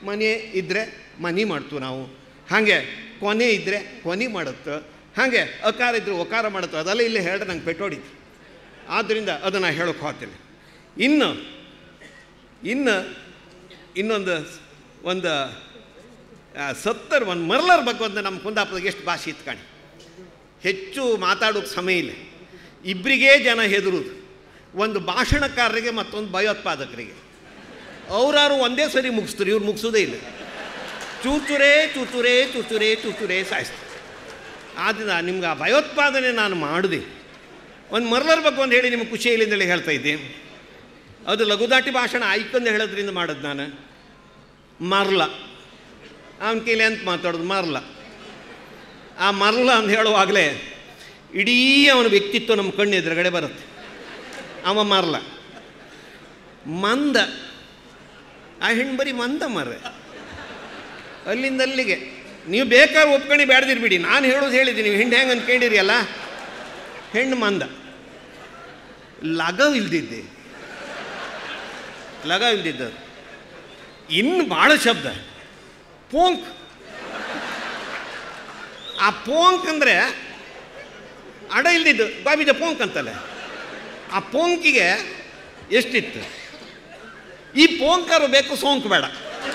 ಮನೆ ಇದ್ದರೆ ಮನೆ ಮಾಡ್ತು ನಾವು ಹಾಗೆ ಕೊನೆ ಇದ್ದರೆ ಕೊನೆ ಮಾಡುತ್ತೆ ಹಾಗೆ ಅಕಾರ ಇದ್ದರೆ ಒಕಾರ ಮಾಡುತ್ತೆ ಅದೆಲ್ಲ ಇಲ್ಲಿ ಹೇಳಿದ್ರೆ ನಂಗೆ ಪೆಟ್ಟೋಡಿತ್ತು ಆದ್ದರಿಂದ ಅದನ್ನು ಹೇಳೋಕೆ ಹೋಗ್ತೀನಿ ಇನ್ನು ಇನ್ನು ಇನ್ನೊಂದು ಒಂದು ಆ, ಸತ್ತರ್ ಒಂದು ಮರ್ಲರ್ ಬಗ್ಗೆ ಒಂದು ನಮ್ಮ ಕುಂದಾಪುರದಾಗ ಎಷ್ಟು ಭಾಷೆ ಇತ್ತು ಕಾಣಿ ಹೆಚ್ಚು ಮಾತಾಡೋಕ್ಕೆ ಸಮಯ ಇಲ್ಲ ಇಬ್ಬರಿಗೇ ಜನ ಹೆದರುದು ಒಂದು ಭಾಷಣಕಾರರಿಗೆ ಮತ್ತೊಂದು ಭಯೋತ್ಪಾದಕರಿಗೆ ಅವರಾರು ಒಂದೇ ಸರಿ ಮುಗಿಸ್ತಾರೆ ಇವ್ರು ಮುಗಿಸೋದೇ ಇಲ್ಲ ಚೂಚುರೇ ಚೂಚುರೇ ಚೂಚುರೇ ಚೂಚುರೇ ಸಾಯಿಸ್ತಾರೆ ಆದ್ದರಿಂದ ನಿಮ್ಗೆ ಆ ಭಯೋತ್ಪಾದನೆ ನಾನು ಮಾಡಿದೆ ಒಂದು ಮರ್ಲರ್ ಬಗ್ಗೆ ಒಂದು ಹೇಳಿ ನಿಮ್ಗೆ ಖುಷಿ ಇಲ್ಲಿಂದಲೇ ಹೇಳ್ತಾ ಇದ್ದೆ ಅದು ಲಘುದಾಟಿ ಭಾಷಣ ಆಯ್ಕೊಂದು ಹೇಳೋದ್ರಿಂದ ಮಾಡೋದು ನಾನು ಮರ್ಲ ಅವನ ಕೈಲಿ ಅಂತ ಮಾತಾಡೋದು ಮರ್ಲ ಆ ಮರ್ಲ ಅಂತ ಹೇಳುವಾಗಲೇ ಇಡೀ ಅವನ ವ್ಯಕ್ತಿತ್ವ ನಮ್ಮ ಕಣ್ಣು ಎದುರುಗಡೆ ಬರುತ್ತೆ ಅವ ಮರ್ಲ ಮಂದ ಆ ಹೆಣ್ಣು ಬರೀ ಮಂದ ಮರ್ರೆ ಅಲ್ಲಿಂದ ಅಲ್ಲಿಗೆ ನೀವು ಬೇಕಾದ್ರೆ ಒಪ್ಕೊಂಡು ಬೇಡದಿರ್ಬಿಡಿ ನಾನು ಹೇಳೋದು ಹೇಳಿದ್ದೀನಿ ನೀವು ಹೆಣ್ಣು ಹೆಂಗೆ ಅಂದ್ಕೊಂಡಿರಿ ಅಲ್ಲ ಹೆಣ್ಣು ಮಂದ ಲಗವ್ ಇಲ್ದಿದ್ದೆ ಲಗವ್ ಇಲ್ದಿದ್ದದು ಇನ್ನು ಭಾಳ ಶಬ್ದ ಪೋಂಕ್ ಆ ಪೋಂಕ್ ಅಂದರೆ ಅಡ ಇಲ್ದಿದ್ದು ಬಾಬಿದ ಪೋಂಕ್ ಅಂತಲ್ಲ ಆ ಪೋಂಕಿಗೆ ಎಷ್ಟಿತ್ತು ಈ ಪೋಂಕರು ಬೇಕು ಸೋಂಕು ಬೇಡ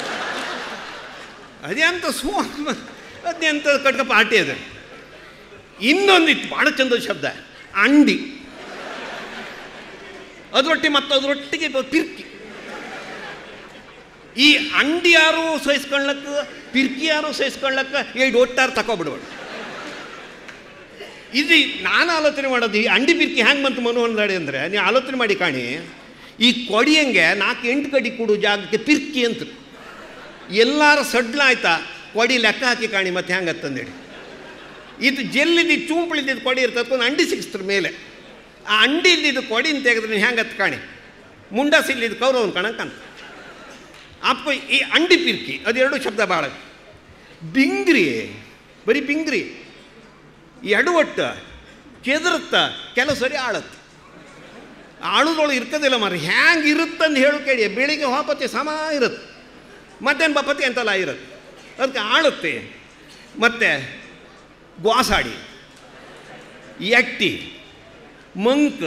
ಅದೇ ಅಂತ ಸೋಂಕು ಅದೇ ಅಂತ ಕಟ್ಕ ಪಾರ್ಟಿ ಅದು ಇನ್ನೊಂದಿತ್ತು ಭಾಳ ಚಂದದ ಶಬ್ದ ಅಂಡಿ ಅದರೊಟ್ಟಿಗೆ ಮತ್ತು ಅದರೊಟ್ಟಿಗೆ ಪಿರ್ಕಿ ಈ ಅಂಡಿ ಯಾರು ಸಹಿಸ್ಕೊಳ್ಳಕ್ಕ ಪಿರ್ಕಿ ಯಾರು ಸಹಿಸ್ಕೊಳ್ಳಕ್ಕ ಎರಡು ಒಟ್ಟಾರು ತಗೊಬಿಡ್ಬೇಡ ಇದು ನಾನು ಆಲೋಚನೆ ಮಾಡೋದು ಈ ಅಂಡಿ ಪಿರ್ಕಿ ಹ್ಯಾಂಗೆ ಬಂತು ಮನೋಹರದಾಡಿ ಅಂದರೆ ನೀವು ಆಲೋಚನೆ ಮಾಡಿ ಕಾಣಿ ಈ ಕೊಡಿಯಂಗೆ ನಾಲ್ಕು ಎಂಟು ಕಡಿ ಕೊಡು ಜಾಗಕ್ಕೆ ಪಿರ್ಕಿ ಅಂತ ಎಲ್ಲಾರ ಸಡ್ಲ ಆಯ್ತಾ ಕೊಡಿ ಲೆಕ್ಕ ಹಾಕಿ ಕಾಣಿ ಮತ್ತೆ ಹೆಂಗೆ ಅಂತಂದೇಳಿ ಇದು ಜೆಲ್ಲಿದ್ದು ಚೂಂಪಳಿದ್ದು ಕೊಡಿ ಇರ್ತದೆ ಒಂದು ಅಂಡಿ ಸಿಕ್ಸ್ತ್ರ ಮೇಲೆ ಆ ಅಂಡಿ ಇದ್ದಿದ್ದು ಕೊಡಿನ ತೆಗೆದ್ರೆ ನೀವು ಹೆಂಗೆ ಹತ್ತು ಕಾಣಿ ಮುಂಡಾಸ್ ಇಲ್ಲಿದ್ದು ಕೌರವನ್ ಕಣಕ್ಕಂತ ಅಪ್ಪ ಈ ಅಂಡಿ ಪಿರ್ಕಿ ಅದೆರಡು ಶಬ್ದ ಭಾಳ ಬಿಂಗ್ರಿ ಬರೀ ಬಿಂಗ್ರಿ ಎಡವಟ್ಟ ಕೆದರುತ್ತ ಕೆಲವು ಸರಿ ಆಳತ್ತೆ ಆಳುದೊಳಗೆ ಇರ್ಕೋದಿಲ್ಲ ಮಾರಿ ಹ್ಯಾಂಗೆ ಇರುತ್ತಂದು ಹೇಳು ಕೇಳಿ ಬೆಳಿಗ್ಗೆ ಹೋಪತಿ ಸಮ ಇರುತ್ತೆ ಮಧ್ಯಾಹ್ನ ಬಪತಿ ಅಂತೆಲ್ಲ ಇರುತ್ತೆ ಅದಕ್ಕೆ ಆಳುತ್ತೆ ಮತ್ತು ಗ್ವಾಸಾಡಿ ಎಟ್ಟಿ ಮಂಕ್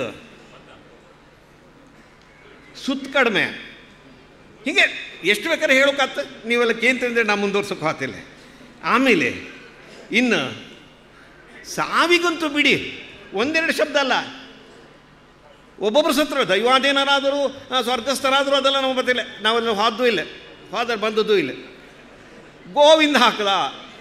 ಸುತ್ತ ಕಡಿಮೆ ಹೀಗೆ ಎಷ್ಟು ಬೇಕಾದ್ರೆ ಹೇಳೋಕ್ಕಾತ ನೀವೆಲ್ಲ ಕೇಂದ್ರದಿಂದ ನಾ ಮುಂದುವರ್ಸೋಕೆ ಹೋಗ್ತಿಲ್ಲ ಆಮೇಲೆ ಇನ್ನು ಸಾವಿಗಂತೂ ಬಿಡಿ ಒಂದೆರಡು ಶಬ್ದ ಅಲ್ಲ ಒಬ್ಬೊಬ್ಬರು ಸತ್ರು ದೈವಾಧೀನರಾದರೂ ಆ, ಸ್ವರ್ಗಸ್ಥರಾದರೂ ಅದೆಲ್ಲ ನಮಗೆ ಗೊತ್ತಿಲ್ಲ ನಾವೆಲ್ಲ ಹೋದ್ದು ಇಲ್ಲ ಹೋದ್ರೆ ಬಂದದ್ದು ಇಲ್ಲ ಗೋವಿಂದ ಹಾಕದ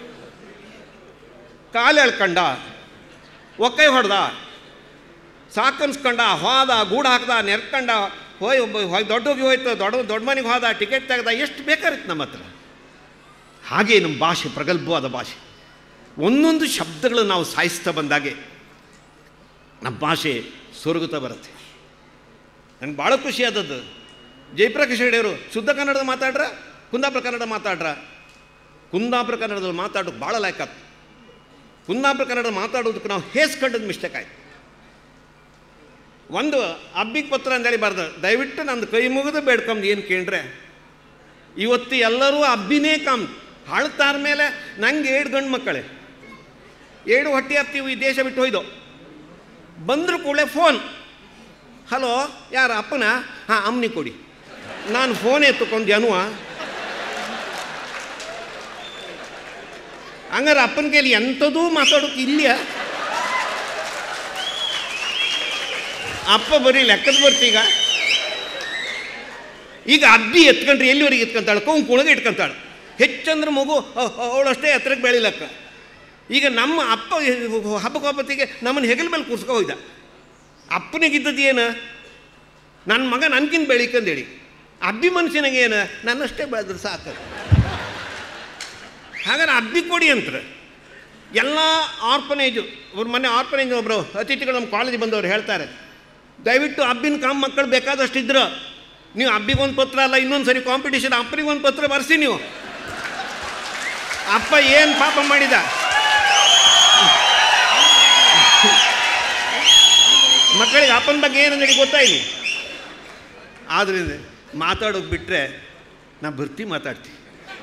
ಕಾಲು ಎಳ್ಕಂಡ ಒಕ್ಕೈ ಹೊಡೆದ ಸಾಕನ್ಸ್ಕೊಂಡ ಹೋದ ಗೂಡು ಹಾಕ್ದ ನೆರ್ಕಂಡ ಹೋಯ್ ಒಬ್ಬ ಹೋಯ್ ದೊಡ್ಡೋಗಿ ಹೋಯ್ತು ದೊಡ್ಡ ದೊಡ್ಡ ಮನೆಗೆ ಹೋದ ಟಿಕೆಟ್ ತೆಗ್ದ ಎಷ್ಟು ಬೇಕಾಗಿತ್ತು ನಮ್ಮ ಹತ್ರ ಹಾಗೆ ನಮ್ಮ ಭಾಷೆ ಪ್ರಗಲ್ಭವಾದ ಭಾಷೆ ಒಂದೊಂದು ಶಬ್ದಗಳು ನಾವು ಸಾಯಿಸ್ತಾ ಬಂದಾಗೆ ನಮ್ಮ ಭಾಷೆ ಸೊರಗುತ್ತಾ ಬರುತ್ತೆ ನನಗೆ ಭಾಳ ಖುಷಿ ಆದದ್ದು ಜಯಪ್ರಕಾಶ್ ಹೆಗಡೆಯವರು ಶುದ್ಧ ಕನ್ನಡದ ಮಾತಾಡ್ರ ಕುಂದಾಪುರ ಕನ್ನಡ ಮಾತಾಡ್ರ ಕುಂದಾಪುರ ಕನ್ನಡದಲ್ಲಿ ಮಾತಾಡೋಕೆ ಭಾಳ ಲಾಯ್ಕಾತು ಕುಂದಾಪುರ ಕನ್ನಡ ಮಾತಾಡೋದಕ್ಕೆ ನಾವು ಹೇಸ್ಕೊಂಡದ್ದು ಮಿಸ್ಟೇಕ್ ಆಯ್ತು ಒಂದು ಅಬ್ಬಿಗೆ ಪತ್ರ ಅಂತೇಳಿ ಬರ್ದ ದಯವಿಟ್ಟು ನಂದು ಕೈ ಮುಗಿದು ಬೇಡ್ಕೊಂಬ ಏನು ಕೇಳ್ರೆ ಇವತ್ತು ಎಲ್ಲರೂ ಅಬ್ಬಿನೇ ಕಮ್ ಹಾಳ್ತಾರ ಮೇಲೆ ನಂಗೆ ಏಳು ಗಂಡು ಮಕ್ಕಳೇ ಏಳು ಹೊಟ್ಟೆ ಹತ್ತೀವಿ ಈ ದೇಶ ಬಿಟ್ಟು ಹೋಯ್ದು ಬಂದ್ರು ಕೂಡಲೇ ಫೋನ್ ಹಲೋ ಯಾರ ಅಪ್ಪನ ಹಾಂ ಅಮ್ಮನಿ ಕೊಡಿ ನಾನು ಫೋನ್ ಎತ್ತುಕೊಂಡು ಜನುವ ಹಂಗಾರೆ ಅಪ್ಪನ ಕೈಲಿ ಎಂಥದೂ ಮಾತಾಡೋಕೆ ಇಲ್ಲಿಯ ಅಪ್ಪ ಬರೀ ಲೆಕ್ಕದ ಬರ್ತೀಗ ಈಗ ಅಬ್ಬಿ ಎತ್ಕೊಂಡ್ರೆ ಎಲ್ಲಿವರೆಗೆ ಎತ್ಕೊಂತಾಳೆ ಕೌನ್ ಕುಳಗೆ ಇಟ್ಕೊಂತಾಳೆ ಹೆಚ್ಚಂದ್ರೆ ಮಗು ಅವಳಷ್ಟೇ ಎತ್ತರಕ್ಕೆ ಬೆಳಿಲಕ್ಕ ಈಗ ನಮ್ಮ ಅಪ್ಪ ಹಬ್ಬಕ್ಕೆ ಹಬ್ಬತ್ತಿಗೆ ನಮ್ಮನ್ನು ಹೆಗಲ ಮೇಲೆ ಕೂರ್ಸ್ಕೊ ಹೋಯ್ದ ಅಪ್ಪನಿಗಿದ್ದದ್ದು ಏನು ನನ್ನ ಮಗ ನನ್ಕಿಂತ ಬೆಳಿಕಂದೇಳಿ ಅಬ್ಬಿ ಮನುಷ್ಯನಿಗೆ ಏನು ನನ್ನಷ್ಟೇ ಬೆಳೆದ್ರೆ ಸಾಕು ಹಾಗಾದ್ರೆ ಅಬ್ಬಿ ಕೊಡಿ ಅಂತಾರೆ ಎಲ್ಲ ಆರ್ಫನೇಜು ಅವ್ರ ಮನೆ ಆರ್ಫನೇಜ್ ಒಬ್ಬರು ಅತಿಥಿಗಳು ನಮ್ಮ ಕಾಲೇಜಿಗೆ ಬಂದವರು ಹೇಳ್ತಾರೆ ದಯವಿಟ್ಟು ಅಬ್ಬಿನ ಕಾಮ್ ಮಕ್ಕಳು ಬೇಕಾದಷ್ಟು ಇದ್ರು ನೀವು ಅಬ್ಬಿಗೊಂದು ಪತ್ರ ಅಲ್ಲ ಇನ್ನೊಂದು ಸರಿ ಕಾಂಪಿಟೇಷನ್ ಅಪ್ಪನಿಗೊಂದು ಪತ್ರ ಬರ್ಸಿ ನೀವು ಅಪ್ಪ ಏನು ಪಾಪ ಮಾಡಿದ ಮಕ್ಕಳಿಗೆ ಅಪ್ಪನ ಬಗ್ಗೆ ಏನು ನನಗೆ ಗೊತ್ತಾಯಿಲ್ಲ ಆದ್ದರಿಂದ ಮಾತಾಡೋಕೆ ಬಿಟ್ಟರೆ ನಾ ಬರ್ತಿ ಮಾತಾಡ್ತೀನಿ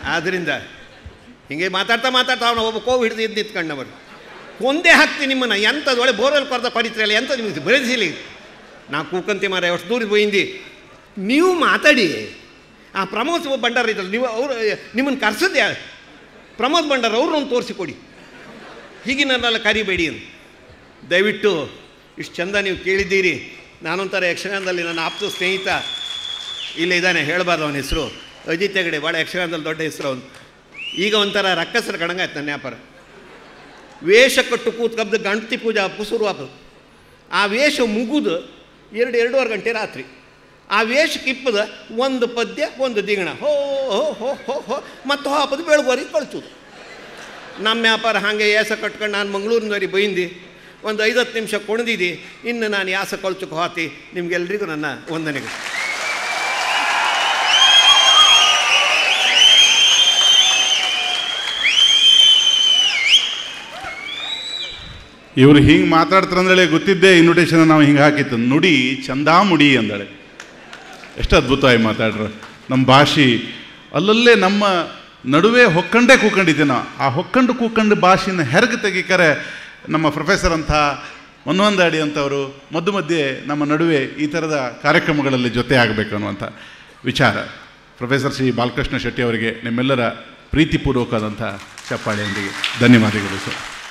ಆದ್ದರಿಂದ ಹಿಂಗೆ ಮಾತಾಡ್ತಾ ಮಾತಾಡ್ತಾ ಅವನು ಒಬ್ಬ ಕೋವು ಹಿಡಿದು ಇದ್ದು ನಿಂತ್ಕೊಂಡವರು ಕೊಂದೇ ಹಾಕ್ತೀನಿ ನಿಮ್ಮನ್ನು ಎಂಥದ್ದು ಒಳ್ಳೆ ಬೋರ್ವೆಲ್ ಕೊರ್ದ ಪರಿಚಯ ಎಂತ ನಿಮಗೆ ಬೆಳೆಸಿಲಿ ನಾ ಕೂಕಂತಿ ಮಾರ ಎಷ್ಟು ದೂರ ಹೋಯಿಂದಿ ನೀವು ಮಾತಾಡಿ ಆ ಪ್ರಮೋದ್ ಭಂಡಾರ ಇದ್ರಲ್ಲ ನೀವು ಅವರು ನಿಮ್ಮನ್ನು ಕರ್ಸದ್ದು ಯಾರು ಪ್ರಮೋದ್ ಭಂಡಾರ ಅವ್ರನ್ನೊಂದು ತೋರಿಸಿಕೊಡಿ ಹೀಗೆ ನನ್ನೆಲ್ಲ ಕರಿಬೇಡಿ ಅಂತ ದಯವಿಟ್ಟು ಇಷ್ಟು ಚಂದ ನೀವು ಕೇಳಿದ್ದೀರಿ ನಾನೊಂಥರ ಯಕ್ಷಗಾನದಲ್ಲಿ ನನ್ನ ಆಪ್ತ ಸ್ನೇಹಿತ ಇಲ್ಲೇ ಇದ್ದಾನೆ ಹೇಳಬಾರ್ದು ಅವನ ಹೆಸರು ಅಜಿತ್ ಹೆಗಡೆ ಭಾಳ ಯಕ್ಷಗಾನದಲ್ಲಿ ದೊಡ್ಡ ಹೆಸರು ಅವನು ಈಗ ಒಂಥರ ರಕ್ಕಸರ ಕಣಂಗಾಯ್ತು ನನ್ನ ವ್ಯಾಪಾರ ವೇಷ ಕಟ್ಟು ಕೂತ್ಕಬ್ದು ಗಣಪತಿ ಪೂಜೆ ಹಬ್ಬ ಶುರುವಾತು ಆ ವೇಷ ಮುಗಿದು ಎರಡು ಎರಡೂವರೆ ಗಂಟೆ ರಾತ್ರಿ ಆ ವೇಷಕ್ಕೆ ಇಪ್ಪದ ಒಂದು ಪದ್ಯ ಒಂದು ದಿಗಣ ಹೋ ಹೋ ಹೋ ಹೋ ಹೋ ಮತ್ತು ಹಾಪದ ಬೆಳಗುವರಿಗೆ ಕಳ್ಸೋದು ನಮ್ಮ ವ್ಯಾಪಾರ ಹಾಗೆ ಏಸ ಕಟ್ಕೊಂಡು ನಾನು ಮಂಗಳೂರಿನವರಿಗೆ ಬೈಂದಿ ಒಂದು ಐದತ್ತು ನಿಮಿಷ ಕುಣಿದಿದ್ದಿ ಇನ್ನು ನಾನು ಯಾಸ ಕಳ್ಚಕ್ಕೆ ಹೋತಿ ನಿಮಗೆಲ್ರಿಗೂ ನನ್ನ ವಂದನೆಗಳು ಇವರು ಹಿಂಗೆ ಮಾತಾಡ್ತಾರೆ ಅಂದೇಳಿ ಗೊತ್ತಿದ್ದೇ ಇನ್ವಿಟೇಷನ್ ನಾವು ಹಿಂಗೆ ಹಾಕಿತ್ತು ನುಡಿ ಚಂದಾ ಮುಡಿ ಅಂದಳೆ ಎಷ್ಟು ಅದ್ಭುತವಾಗಿ ಮಾತಾಡ್ರು ನಮ್ಮ ಭಾಷೆ ಅಲ್ಲಲ್ಲೇ ನಮ್ಮ ನಡುವೆ ಹೊಕ್ಕಂಡೇ ಕೂಕೊಂಡಿದ್ದೆ ನಾವು ಆ ಹೊಕ್ಕಂಡು ಕೂಕಂಡು ಭಾಷೆನ ಹೆರಗು ತೆಗಿಕರೆ ನಮ್ಮ ಪ್ರೊಫೆಸರ್ ಅಂತ ಮನ್ವಂದಾಡಿ ಅಂತವರು ಮಧ್ಯ ಮಧ್ಯೆ ನಮ್ಮ ನಡುವೆ ಈ ಥರದ ಕಾರ್ಯಕ್ರಮಗಳಲ್ಲಿ ಜೊತೆ ಆಗಬೇಕು ಅನ್ನುವಂಥ ವಿಚಾರ ಪ್ರೊಫೆಸರ್ ಶ್ರೀ ಬಾಲಕೃಷ್ಣ ಶೆಟ್ಟಿ ಅವರಿಗೆ ನಿಮ್ಮೆಲ್ಲರ ಪ್ರೀತಿಪೂರ್ವಕವಾದಂಥ ಚಪ್ಪಾಳೆಯೊಂದಿಗೆ ಧನ್ಯವಾದಗಳು ಸರ್